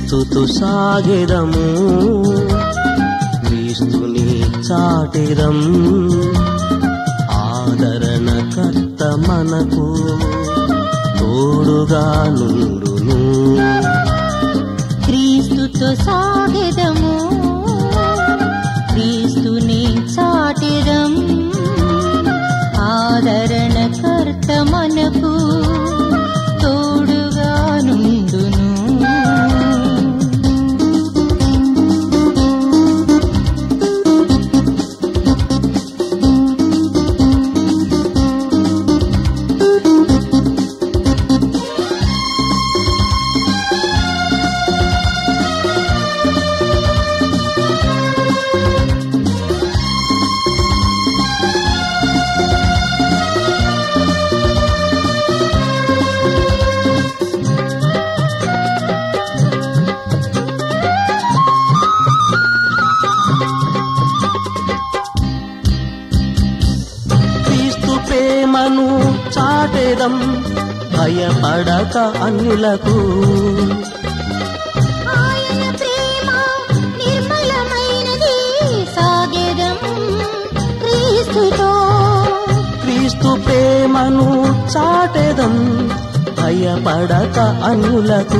క్రీస్తుతో సాగెదము క్రీస్తుని చాటెదం ఆదరణ కర్త మనకు తోడుగా నుండును క్రీస్తుతో సాగెదము క్రీస్తుని చాటెదం ఆదరణ కర్త మనకు తోడుగా నుండును క్రీస్తు ప్రేమను చాటెదం భయపడక అన్యులకు ఆయన ప్రేమ నిర్మలమైనది సాగెదం క్రీస్తుతో క్రీస్తు ప్రేమను చాటెదం భయపడక అన్యులకు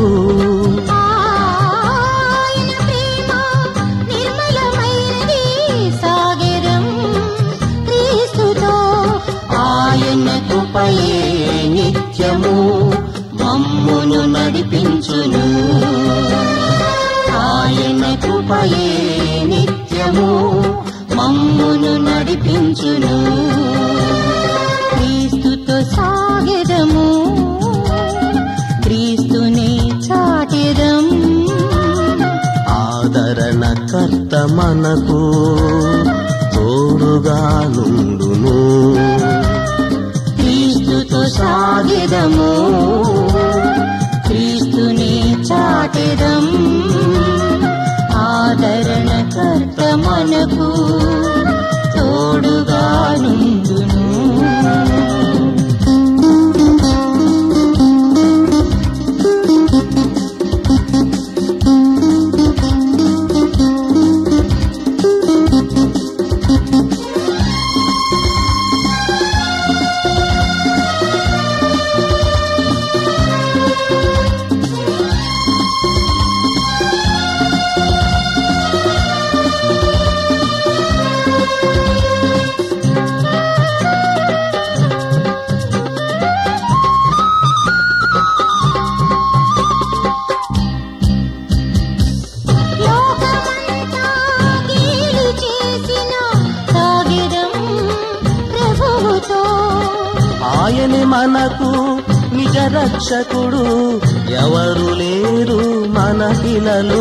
ఆయన ప్రేమ నిర్మలమైనది సాగెదం క్రీస్తుతో ఆయన కృపయే నిత్యము మమ్మును నడిపించును ఆయన కృపయే నిత్యము మమ్మును నడిపించును క్రీస్తుతో సాగెదము క్రీస్తుని చాటెదం ఆదరణ కర్త మనకు తోడుగా నుండును క్రీస్తుతో సాగెదము క్రీస్తుని చాటెదం ఆదరణ కర్త మనకు తోడుగా నుండును లోకమంతా కీడు చేసిన సాగెదం ప్రభువుతో ఆయనే మనకు నిజ రక్షకుడు ఎవరు లేరు మనకిలలో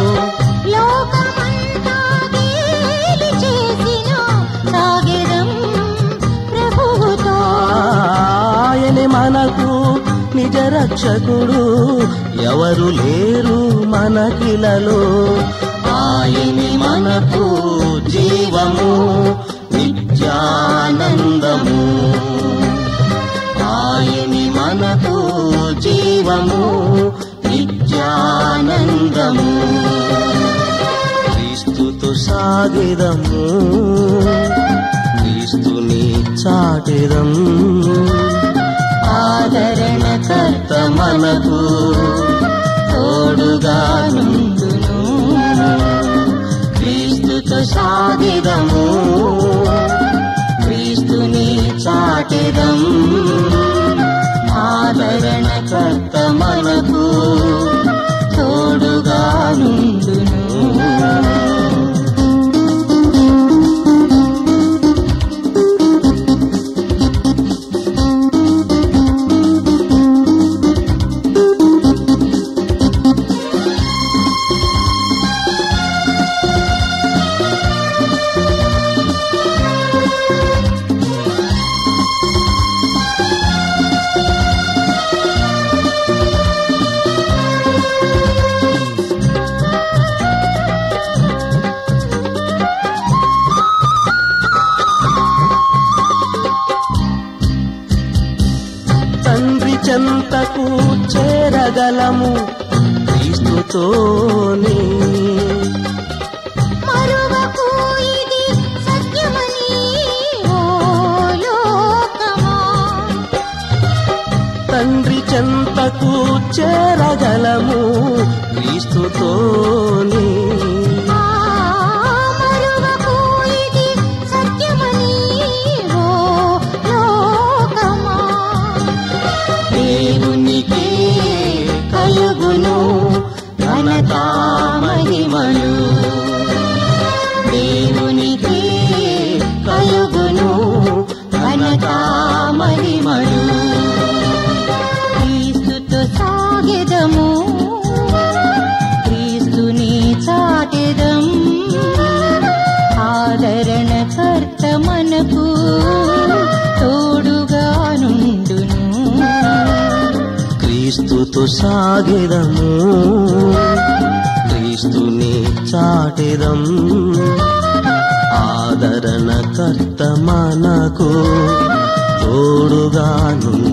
లోకమంతా కీడు చేసిన సాగెదం ప్రభువుతో ఆయనే మనకు నిజ రక్షకుడు ఎవరు లేరు మనకిలలో ఆయనే మనకు జీవము నిత్యానందము ఆయని మనకు జీవము నిత్యానందము క్రీస్తుతో సాగిదము క్రీస్తుని చాటిదం ఆదరణ కర్త మనకు తోడుగా నుండును క్రీస్తుతో సాగిదము క్రీస్తుని చాటిదం ఆదరణ కర్త మనకు తోడుగా నుండును చెంతకు చేరగలము క్రీస్తుతోనే మరువకు ఇది సత్యమని ఓ లోకమా తండ్రి చెంతకు చేరగలము క్రీస్తుతోనే ఆ మరువకు ఇది సత్యమని ఓ లోకమా దేవునికి కలుగును ఘనత మహిమలు దేవునికి కలుగును ఘనత మహిమలు క్రీస్తుతో సాగెదము క్రీస్తుని చాటెదం ఆదరణ కర్త మనకు తోడుగా నుండును క్రీస్తుతో సాగిదము క్రీస్తుని చాటిదం ఆదరణ కర్త మనకు తోడుగా నుండును